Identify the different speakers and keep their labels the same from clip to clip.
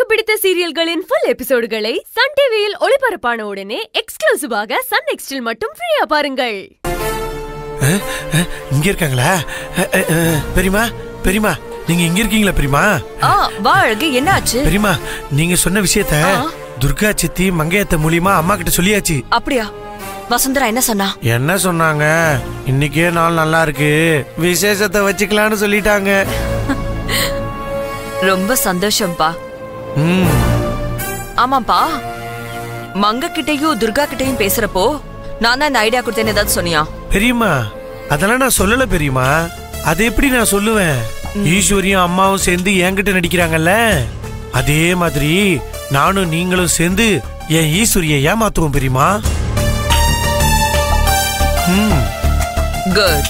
Speaker 1: பிடித்த சீரியல்களின் full எபிசோடுகளை Sun டிவியில் ஒளிபரப்பான உடனே எக்ஸ்க்ளூசிவாக சன் நெக்ஸ்டில் மட்டும் ஃப்ரீயா பாருங்கள்
Speaker 2: அஹ், அஹ், இங்க இருக்காங்களா அஹ், அஹ், அஹ், பெரியம்மா பெரியம்மா நீங்க இங்க இருக்கீங்களா பெரியம்மா
Speaker 3: ஆ வா அழகு என்னாச்சு
Speaker 2: பெரியம்மா நீங்க சொன்ன விஷயத்த துர்கா சித்தி மங்கையத்த மூலியமா அம்மா கிட்ட சொல்லியாச்சு
Speaker 3: அப்படியா வசுந்தரா என்ன சொன்னா
Speaker 2: என்ன சொன்னாங்க இன்னைக்கே நாள் நல்லா இருக்கு விசேஷத்தை வச்சுக்கலாம்னு சொல்லிட்டாங்க
Speaker 3: ரொம்ப சந்தோஷம்பா
Speaker 2: ம்
Speaker 3: ஆமாப்பா மங்க கிட்டயும் துர்கா கிட்டயும் பேசுறப்போ நான் தான் இந்த ஐடியா கொடுத்தேன்னு ஏதாவது சொன்னியா
Speaker 2: பெரியம்மா அதெல்லாம் நான் சொல்லல பெரியம்மா அது எப்படி நான் சொல்லுவேன் ஈஸ்வரியும் அம்மாவும் சேர்ந்து என்கிட்ட நடிக்கிறாங்கல்ல அதே மாதிரி நானும் நீங்களும் சேர்ந்து என் ஈஸ்வரியை ஏமாத்துவோம் பெரியம்மா ம்
Speaker 3: குட்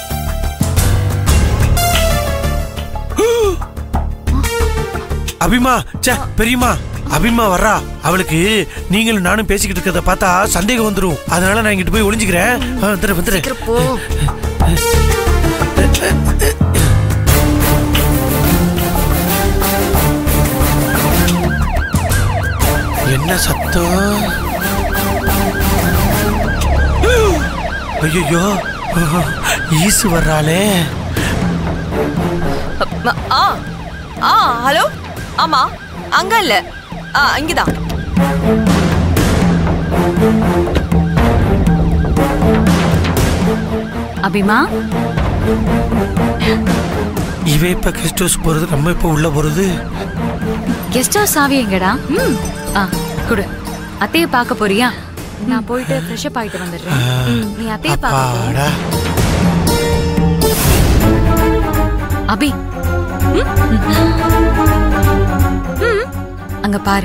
Speaker 2: அபிமா ச்சே பெரியம்மா அபிமா வர்றா அவளுக்கு நீங்களும் நானும் பேசிக்கிட்டு இருக்கிறத பார்த்தா சந்தேகம் வந்துரும் அதனால நான் இங்கிட்டு போய் ஒளிஞ்சுக்கிறேன் ஆ, வந்துடுறேன் வந்துடுறேன்
Speaker 3: போ
Speaker 2: என்ன சத்தம் ஐயோ ஈசு வர்றாளே
Speaker 3: ம- ஆ ஆ ஹலோ ஆமா அங்க இல்ல ஆ இங்கதான்
Speaker 4: அபிமா
Speaker 2: இவ இப்ப கெஸ்ட் ஹவுஸ் போறது நம்ம இப்ப உள்ள போறது
Speaker 4: கெஸ்ட் ஹவுஸ் சாவி எங்கடா ம் ஆ குடு அத்தைய பார்க்க போறியா நான் போயிட்டு ஃப்ரெஷ் அப் ஆயிட்டு வந்துடுறேன் ம், நீ அத்தைய பார்க்க போ.
Speaker 2: அப்பாடா
Speaker 4: அபி ம்? ம். அங்க பாரு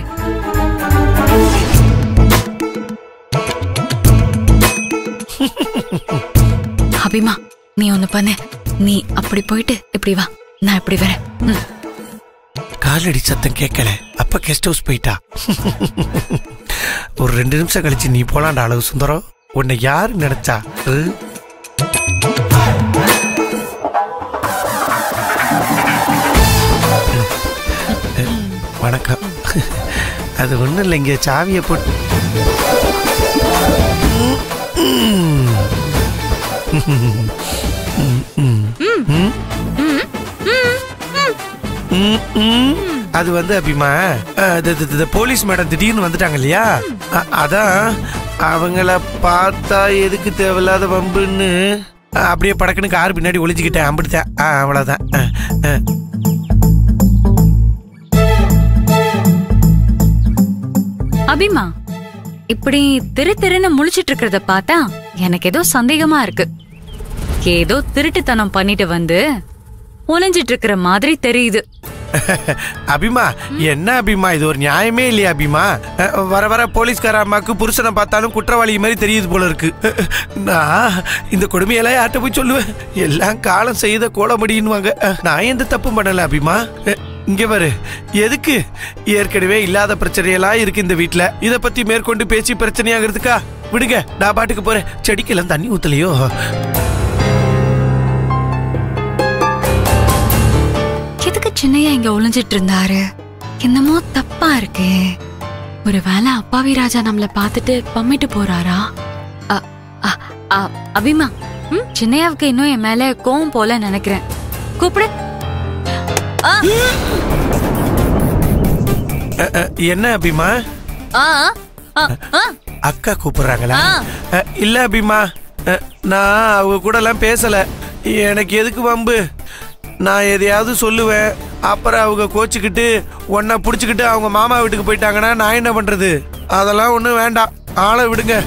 Speaker 4: அபிமா நீ ஒண்ணு பண்ணு நீ அப்படி போயிட்டு இப்படி வா நான் இப்படி வரேன் ம்.
Speaker 2: காலடி சத்தம் கேட்கல அப்ப கெஸ்ட் ஹவுஸ் போயிட்டா ஒரு ரெண்டு நிமிஷம் கழிச்சு நீ போலாண்ட அளவு சுந்தரம் உன்னை யாரு நினைச்சா உ? வணக்கம் அது ஒண்ணும் இல்லை இங்க சாவியை போட்டு ம், ம். அது வந்து அபிமா அஹ், இது- இது- இது போலீஸ் மேடம் திடீர்னு வந்துட்டாங்க இல்லையா அ- அதான் அவங்கள பார்த்தா எதுக்கு தேவையில்லாத வம்புன்னு அஹ், அப்படியே படக்குன்னு கார் பின்னாடி ஒளிஞ்சுக்கிட்டேன் அம்பிடுத்தேன் ஆ, அவ்வளவுதான் அஹ், அஹ்.
Speaker 4: அபிமா இப்படி திரு திருன்னு முழிச்சிட்டு இருக்கிறத பார்த்தா எனக்கு ஏதோ சந்தேகமா இருக்கு ஏதோ திருட்டுத்தனம் பண்ணிட்டு வந்து ஒளிஞ்சிட்டு இருக்கிற மாதிரி தெரியுது
Speaker 2: அபிமா என்ன அபிமா இது ஒரு நியாயமே இல்லையா அபிமா அஹ், வர வர போலீஸ்கார அம்மாக்கு புருஷனை பார்த்தாலும் குற்றவாளி மாதிரி தெரியுது போல இருக்கு அஹ், நான் இந்த கொடுமையெல்லாம் யார்கிட்ட போய் சொல்லுவேன் எல்லாம் காலம் செய்த கோலமடின்னுவாங்க அஹ், நான் எந்த தப்பும் பண்ணல அபிமா அஹ், இங்க பாரு எதுக்கு ஏற்கனவே இல்லாத பிரச்சனையெல்லாம் இருக்கு இந்த வீட்ல இத பத்தி மேற்கொண்டு பேசி பிரச்சனையாகிறதுக்கா விடுங்க நான் பாட்டுக்கு போறேன் செடிக்கெல்லாம் தண்ணி ஊத்தலையோ
Speaker 4: எதுக்கு சின்னையா இங்க ஒளிஞ்சிட்டு இருந்தாரு என்னமோ தப்பா இருக்கே ஒருவேளை அப்பாவி ராஜா நம்மள பார்த்துட்டு பம்மிட்டு போறாரா அ, அ, அ, அபிமா ம், சின்னையாவுக்கு இன்னும் என் மேல கோவம் போல நினைக்கிறேன் கூப்பிடு ஆ,
Speaker 2: அஹ், அஹ், என்ன அபிமா
Speaker 4: ஆ, ஆ, ஆ.
Speaker 2: அக்கா கூப்பிடுறாங்களா
Speaker 4: ஆ.
Speaker 2: அஹ், இல்ல அபிமா அஹ், நான் அவங்க கூட எல்லாம் பேசல எனக்கு எதுக்கு வம்பு நான் எதையாவது சொல்லுவேன் அப்புறம் அவங்க கோச்சுக்கிட்டு உன்னை புடிச்சுக்கிட்டு அவங்க மாமா வீட்டுக்கு போயிட்டாங்கன்னா நான் என்ன பண்றது அதெல்லாம் ஒண்ணும் வேண்டாம் ஆளை விடுங்க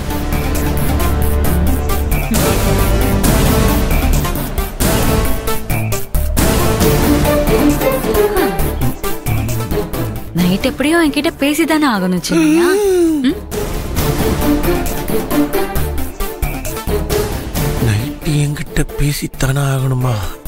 Speaker 4: நைட் எப்படியோ என்கிட்ட பேசிதானே ஆகணும் சின்னையா ம்?
Speaker 2: நைட்டு என்கிட்ட பேசித்தானே ஆகணுமா